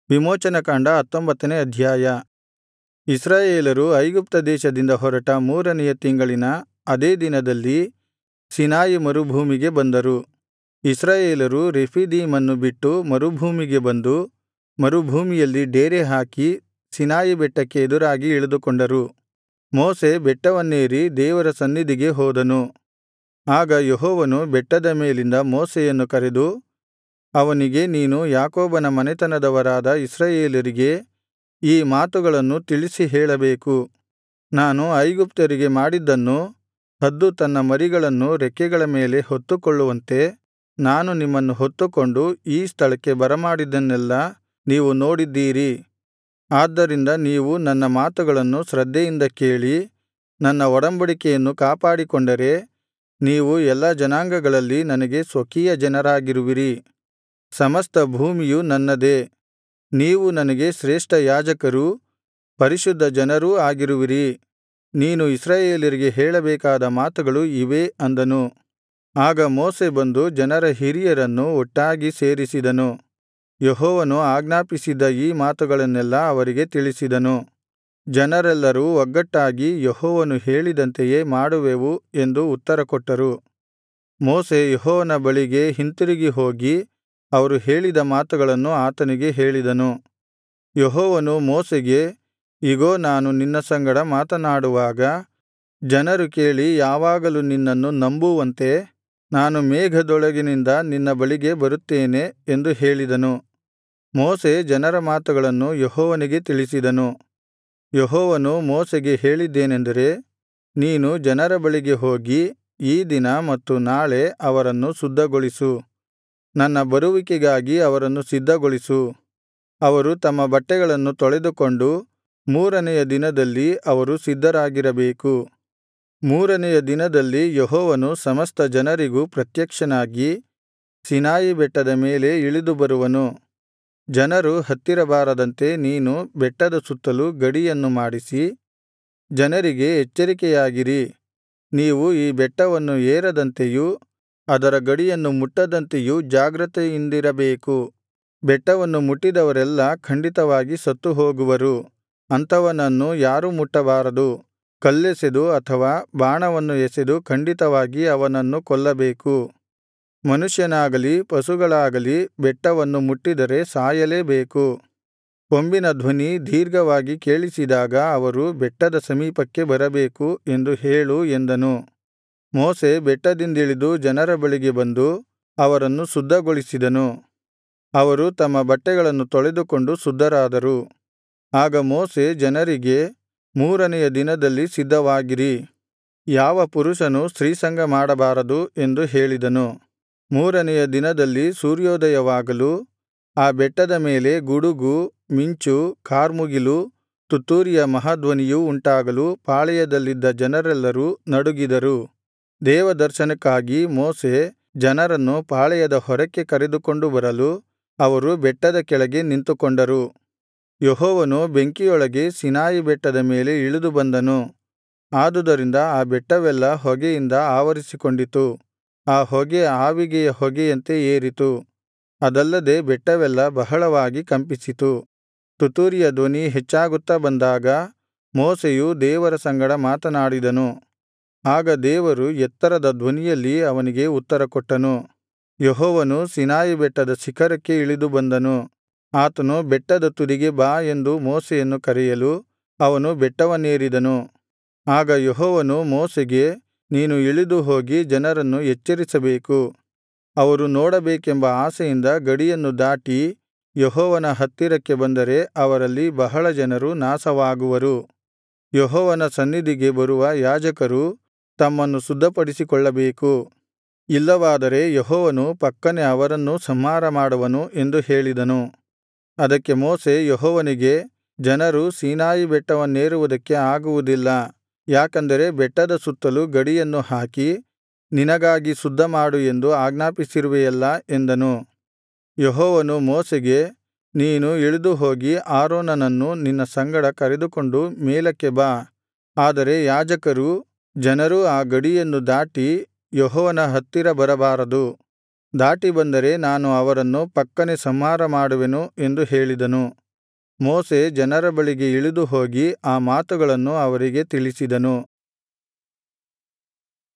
ವಿಮೋಚನಕಾಂಡ ಹತ್ತೊಂಬತ್ತನೇ ಅಧ್ಯಾಯ ಇಸ್ರಾಯೇಲರು ಐಗುಪ್ತ ದೇಶದಿಂದ ಹೊರಟ ಮೂರನೆಯ ತಿಂಗಳಿನ ಅದೇ ದಿನದಲ್ಲಿ ಸೀನಾಯಿ ಮರುಭೂಮಿಗೆ ಬಂದರು ಇಸ್ರಾಯೇಲರು ರೆಫೀದೀಮನ್ನು ಬಿಟ್ಟು ಮರುಭೂಮಿಗೆ ಬಂದು ಮರುಭೂಮಿಯಲ್ಲಿ ಡೇರೆಹಾಕಿ ಸೀನಾಯಿ ಬೆಟ್ಟಕ್ಕೆ ಎದುರಾಗಿ ಇಳಿದುಕೊಂಡರು ಮೋಶೆ ಬೆಟ್ಟವನ್ನೇರಿ ದೇವರ ಸನ್ನಿಧಿಗೆ ಹೋದನು ಆಗ ಯೆಹೋವನು ಬೆಟ್ಟದ ಮೇಲಿಂದ ಮೋಶೆಯನ್ನು ಕರೆದು ಅವನಿಗೆ ನೀನು ಯಾಕೋಬನ ಮನೆತನದವರಾದ ಇಸ್ರಾಯೇಲರಿಗೆ ಈ ಮಾತುಗಳನ್ನು ತಿಳಿಸಿ ಹೇಳಬೇಕು ನಾನು ಐಗುಪ್ತ್ಯರಿಗೆ ಮಾಡಿದ್ದನ್ನು ಹದ್ದು ತನ್ನ ಮರಿಗಳನ್ನು ರೆಕ್ಕೆಗಳ ಮೇಲೆ ಹೊತ್ತುಕೊಳ್ಳುವಂತೆ ನಾನು ನಿಮ್ಮನ್ನು ಹೊತ್ತುಕೊಂಡು ಈ ಸ್ಥಳಕ್ಕೆ ಬರಮಾಡಿದ್ದನ್ನೆಲ್ಲಾ ನೀವು ನೋಡಿದ್ದೀರಿ ಆದ್ದರಿಂದ ನೀವು ನನ್ನ ಮಾತುಗಳನ್ನು ಶ್ರದ್ಧೆಯಿಂದ ಕೇಳಿ ನನ್ನ ಒಡಂಬಡಿಕೆಯನ್ನು ಕಾಪಾಡಿಕೊಂಡರೆ ನೀವು ಎಲ್ಲಾ ಜನಾಂಗಗಳಲ್ಲಿ ನನಗೆ ಸ್ವಕೀಯ ಜನರಾಗಿರುವಿರಿ ಸಮಸ್ತ ಭೂಮಿಯು ನನ್ನದೇ ನೀವು ನನಗೆ ಶ್ರೇಷ್ಠ ಯಾಜಕರೂ ಪರಿಶುದ್ಧ ಜನರೂ ಆಗಿರುವಿರಿ ನೀನು ಇಸ್ರಾಯೇಲರಿಗೆ ಹೇಳಬೇಕಾದ ಮಾತುಗಳು ಇವೇ ಅಂದನು ಆಗ ಮೋಶೆ ಬಂದು ಜನರ ಹಿರಿಯರನ್ನು ಒಟ್ಟಾಗಿ ಸೇರಿಸಿದನು ಯೆಹೋವನು ಆಜ್ಞಾಪಿಸಿದ್ದ ಈ ಮಾತುಗಳನ್ನೆಲ್ಲಾ ಅವರಿಗೆ ತಿಳಿಸಿದನು ಜನರೆಲ್ಲರೂ ಒಗ್ಗಟ್ಟಾಗಿ ಯೆಹೋವನು ಹೇಳಿದಂತೆಯೇ ಮಾಡುವೆವು ಎಂದು ಉತ್ತರಕೊಟ್ಟರು ಮೋಶೆ ಯೆಹೋವನ ಬಳಿಗೆ ಹಿಂತಿರುಗಿ ಹೋಗಿ ಅವರು ಹೇಳಿದ ಮಾತುಗಳನ್ನು ಆತನಿಗೆ ಹೇಳಿದನು ಯೆಹೋವನು ಮೋಶೆಗೆ ಇಗೋ ನಾನು ನಿನ್ನ ಸಂಗಡ ಮಾತನಾಡುವಾಗ ಜನರು ಕೇಳಿ ಯಾವಾಗಲೂ ನಿನ್ನನ್ನು ನಂಬುವಂತೆ ನಾನು ಮೇಘದೊಳಗಿನಿಂದ ನಿನ್ನ ಬಳಿಗೆ ಬರುತ್ತೇನೆ ಎಂದು ಹೇಳಿದನು ಮೋಶೆ ಜನರ ಮಾತುಗಳನ್ನು ಯೆಹೋವನಿಗೆ ತಿಳಿಸಿದನು ಯೆಹೋವನು ಮೋಶೆಗೆ ಹೇಳಿದ್ದೇನೆಂದರೆ ನೀನು ಜನರ ಬಳಿಗೆ ಹೋಗಿ ಈ ದಿನ ಮತ್ತು ನಾಳೆ ಅವರನ್ನು ಶುದ್ಧಗೊಳಿಸು ನನ್ನ ಬರುವಿಕೆಗಾಗಿ ಅವರನ್ನು ಸಿದ್ಧಗೊಳಿಸು ಅವರು ತಮ್ಮ ಬಟ್ಟೆಗಳನ್ನು ತೊಳೆದುಕೊಂಡು ಮೂರನೆಯ ದಿನದಲ್ಲಿ ಅವರು ಸಿದ್ಧರಾಗಿರಬೇಕು ಮೂರನೆಯ ದಿನದಲ್ಲಿ ಯೆಹೋವನು ಸಮಸ್ತ ಜನರಿಗೂ ಪ್ರತ್ಯಕ್ಷನಾಗಿ ಸೀನಾಯಿ ಬೆಟ್ಟದ ಮೇಲೆ ಇಳಿದು ಬರುವನು ಜನರು ಹತ್ತಿರ ಬಾರದಂತೆ ನೀನು ಬೆಟ್ಟದ ಸುತ್ತಲು ಗಡಿಯನ್ನು ಮಾಡಿಸಿ ಜನರಿಗೆ ಎಚ್ಚರಿಕೆಯಾಗಿರಿ ನೀವು ಈ ಬೆಟ್ಟವನ್ನು ಏರದಂತೆಯೂ ಅದರ ಗಡಿಯನ್ನು ಮುಟ್ಟದಂತೆಯೂ ಜಾಗ್ರತೆಯಿಂದಿರಬೇಕು ಬೆಟ್ಟವನ್ನು ಮುಟ್ಟಿದವರೆಲ್ಲಾ ಖಂಡಿತವಾಗಿ ಸತ್ತು ಹೋಗುವರು ಅಂಥವನನ್ನು ಯಾರೂ ಮುಟ್ಟಬಾರದು ಕಲ್ಲೆಸೆದು ಅಥವಾ ಬಾಣವನ್ನು ಎಸೆದು ಖಂಡಿತವಾಗಿ ಅವನನ್ನು ಕೊಲ್ಲಬೇಕು ಮನುಷ್ಯನಾಗಲಿ ಪಶುಗಳಾಗಲಿ ಬೆಟ್ಟವನ್ನು ಮುಟ್ಟಿದರೆ ಸಾಯಲೇಬೇಕು ಕೊಂಬಿನ ಧ್ವನಿ ದೀರ್ಘವಾಗಿ ಕೇಳಿಸಿದಾಗ ಅವರು ಬೆಟ್ಟದ ಸಮೀಪಕ್ಕೆ ಬರಬೇಕು ಎಂದು ಹೇಳು ಎಂದನು ಮೋಶೆ ಬೆಟ್ಟದಿಂದಿಳಿದು ಜನರ ಬಳಿಗೆ ಬಂದು ಅವರನ್ನು ಶುದ್ಧಗೊಳಿಸಿದನು ಅವರು ತಮ್ಮ ಬಟ್ಟೆಗಳನ್ನು ತೊಳೆದುಕೊಂಡು ಶುದ್ಧರಾದರು ಆಗ ಮೋಶೆ ಜನರಿಗೆ ಮೂರನೆಯ ದಿನದಲ್ಲಿ ಸಿದ್ಧವಾಗಿರಿ ಯಾವ ಪುರುಷನೂ ಸ್ತ್ರೀಸಂಗ ಮಾಡಬಾರದು ಎಂದು ಹೇಳಿದನು ಮೂರನೆಯ ದಿನದಲ್ಲಿ ಸೂರ್ಯೋದಯವಾಗಲು ಆ ಬೆಟ್ಟದ ಮೇಲೆ ಗುಡುಗು ಮಿಂಚು ಕಾರ್ಮುಗಿಲು ತುತ್ತೂರಿಯ ಮಹಾಧ್ವನಿಯೂ ಉಂಟಾಗಲು ಪಾಳೆಯದಲ್ಲಿದ್ದ ಜನರೆಲ್ಲರೂ ನಡುಗಿದರು ದೇವದರ್ಶನಕ್ಕಾಗಿ ಮೋಶೆ ಜನರನ್ನು ಪಾಳೆಯದ ಹೊರಕ್ಕೆ ಕರೆದುಕೊಂಡು ಬರಲು ಅವರು ಬೆಟ್ಟದ ಕೆಳಗೆ ನಿಂತುಕೊಂಡರು ಯೆಹೋವನು ಬೆಂಕಿಯೊಳಗೆ ಸೀನಾಯಿ ಬೆಟ್ಟದ ಮೇಲೆ ಇಳಿದು ಬಂದನು ಆದುದರಿಂದ ಆ ಬೆಟ್ಟವೆಲ್ಲಾ ಹೊಗೆಯಿಂದ ಆವರಿಸಿಕೊಂಡಿತು ಆ ಹೊಗೆ ಆವಿಗೆಯ ಹೊಗೆಯಂತೆ ಏರಿತು ಅದಲ್ಲದೆ ಬೆಟ್ಟವೆಲ್ಲಾ ಬಹಳವಾಗಿ ಕಂಪಿಸಿತು ತುತ್ತೂರಿಯ ಧ್ವನಿ ಹೆಚ್ಚಾಗುತ್ತಾ ಬಂದಾಗ ಮೋಶೆಯು ದೇವರ ಸಂಗಡ ಮಾತನಾಡಿದನು ಆಗ ದೇವರು ಎತ್ತರದ ಧ್ವನಿಯಲ್ಲಿ ಅವನಿಗೆ ಉತ್ತರಕೊಟ್ಟನು ಯೆಹೋವನು ಸೀನಾಯಿ ಬೆಟ್ಟದ ಶಿಖರಕ್ಕೆ ಇಳಿದು ಬಂದನು ಆತನು ಬೆಟ್ಟದ ತುದಿಗೆ ಬಾ ಎಂದು ಮೋಶೆಯನ್ನು ಕರೆಯಲು ಅವನು ಬೆಟ್ಟವನ್ನೇರಿದನು ಆಗ ಯೆಹೋವನು ಮೋಶೆಗೆ ನೀನು ಇಳಿದು ಹೋಗಿ ಜನರನ್ನು ಎಚ್ಚರಿಸಬೇಕು ಅವರು ನೋಡಬೇಕೆಂಬ ಆಶೆಯಿಂದ ಗಡಿಯನ್ನು ದಾಟಿ ಯೆಹೋವನ ಹತ್ತಿರಕ್ಕೆ ಬಂದರೆ ಅವರಲ್ಲಿ ಬಹಳ ಜನರು ನಾಶವಾಗುವರು ಯೆಹೋವನ ಸನ್ನಿಧಿಗೆ ಬರುವ ಯಾಜಕರು ತಮ್ಮನ್ನು ಶುದ್ಧಪಡಿಸಿಕೊಳ್ಳಬೇಕು ಇಲ್ಲವಾದರೆ ಯೆಹೋವನು ಪಕ್ಕನೆ ಅವರನ್ನೂ ಸಂಹಾರ ಮಾಡುವನು ಎಂದು ಹೇಳಿದನು ಅದಕ್ಕೆ ಮೋಶೆ ಯೆಹೋವನಿಗೆ ಜನರು ಸೀನಾಯಿ ಬೆಟ್ಟವನ್ನೇರುವುದಕ್ಕೆ ಆಗುವುದಿಲ್ಲ ಯಾಕಂದರೆ ಬೆಟ್ಟದ ಸುತ್ತಲು ಗಡಿಯನ್ನು ಹಾಕಿ ನಿನಗಾಗಿ ಶುದ್ಧಮಾಡು ಎಂದು ಆಜ್ಞಾಪಿಸಿರುವೆಯಲ್ಲಾ ಎಂದನು ಯೆಹೋವನು ಮೋಶೆಗೆ ನೀನು ಇಳಿದು ಹೋಗಿ ಆರೋನನನ್ನು ನಿನ್ನ ಸಂಗಡ ಕರೆದುಕೊಂಡು ಮೇಲಕ್ಕೆ ಬಾ ಆದರೆ ಯಾಜಕರೂ ಜನರೂ ಆ ಗಡಿಯನ್ನು ದಾಟಿ ಯೆಹೋವನ ಹತ್ತಿರ ಬರಬಾರದು ದಾಟಿ ಬಂದರೆ ನಾನು ಅವರನ್ನು ಫಕ್ಕನೆ ಸಂಹಾರ ಮಾಡುವೆನು ಎಂದು ಹೇಳಿದನು ಮೋಶೆ ಜನರ ಬಳಿಗೆ ಇಳಿದು ಹೋಗಿ ಆ ಮಾತುಗಳನ್ನು ಅವರಿಗೆ ತಿಳಿಸಿದನು